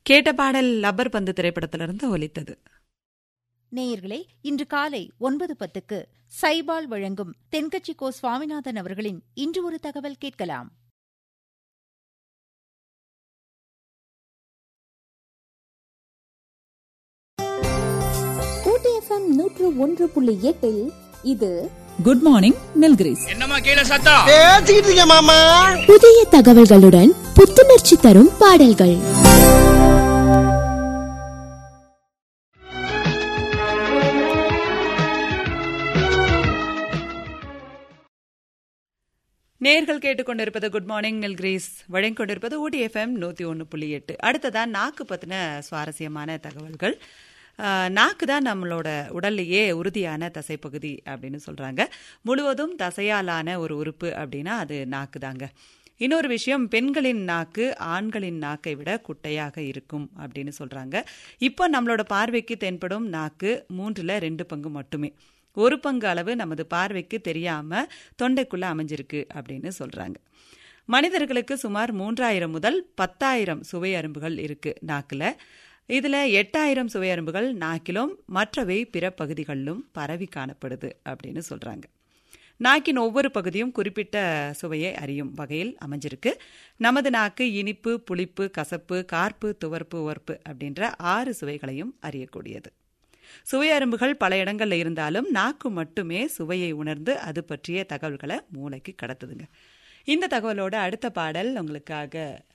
கேட்ட பாடல் லப்பர் பந்து திரைப்படத்திலிருந்து ஒலித்தது நேயர்களே இன்று காலை ஒன்பது பத்துக்கு சைபால் வழங்கும் தென்கட்சி கோ சுவாமிநாதன் அவர்களின் இன்று ஒரு தகவல் கேட்கலாம் ஊட்டி எஃப்எம் நூற்று ஒன்று புள்ளி எட்டில் இது குட் மார்னிங் நில்கிரிஸ் என்னம்மா கீழே சத்தம் பேசிக்கிட்டு இருக்க மாமா புதிய தகவல்களுடன் புத்துணர்ச்சி தரும் பாடல்கள் நேர்கள் கேட்டுக்கொண்டிருப்பது குட் மார்னிங் நில்கிரீஸ் வழங்கிக்கொண்டிருப்பது ஊடி எஃப்எம் நூற்றி ஒன்று புள்ளி எட்டு அடுத்ததான் நாக்கு பற்றின சுவாரஸ்யமான தகவல்கள் ஆஹ், நாக்கு தான் நம்மளோட உடல்லையே உறுதியான தசைப்பகுதி அப்படின்னு சொல்றாங்க முழுவதும் தசையாலான ஒரு உறுப்பு அப்படின்னா அது நாக்கு தாங்க இன்னொரு விஷயம் பெண்களின் நாக்கு ஆண்களின் நாக்கை விட குட்டையாக இருக்கும் அப்படின்னு சொல்றாங்க இப்போ நம்மளோட பார்வைக்கு தென்படும் நாக்கு மூன்றுல ரெண்டு பங்கு மட்டுமே ஒரு பங்கு அளவு நமது பார்வைக்கு தெரியாம தொண்டைக்குள்ள அமைஞ்சிருக்கு அப்படின்னு சொல்றாங்க மனிதர்களுக்கு சுமார் மூன்றாயிரம் முதல் பத்தாயிரம் சுவை அரும்புகள் இருக்கு நாக்குல இதுல எட்டாயிரம் சுவை அரும்புகள் நாக்கிலும் மற்றவை பிற பகுதிகளிலும் பரவி காணப்படுது அப்படின்னு சொல்றாங்க நாக்கின் ஒவ்வொரு பகுதியும் குறிப்பிட்ட சுவையை அறியும் வகையில் அமைஞ்சிருக்கு நமது நாக்கு இனிப்பு புளிப்பு கசப்பு கார்ப்பு துவர்ப்பு உவர்ப்பு அப்படின்ற ஆறு சுவைகளையும் அறியக்கூடியது சுவை அரும்புகள் பல இடங்கள்ல இருந்தாலும் நாக்கு மட்டுமே சுவையை உணர்ந்து அது பற்றிய தகவல்களை மூளைக்கு கடத்துதுங்க இந்த தகவலோட அடுத்த பாடல் உங்களுக்காக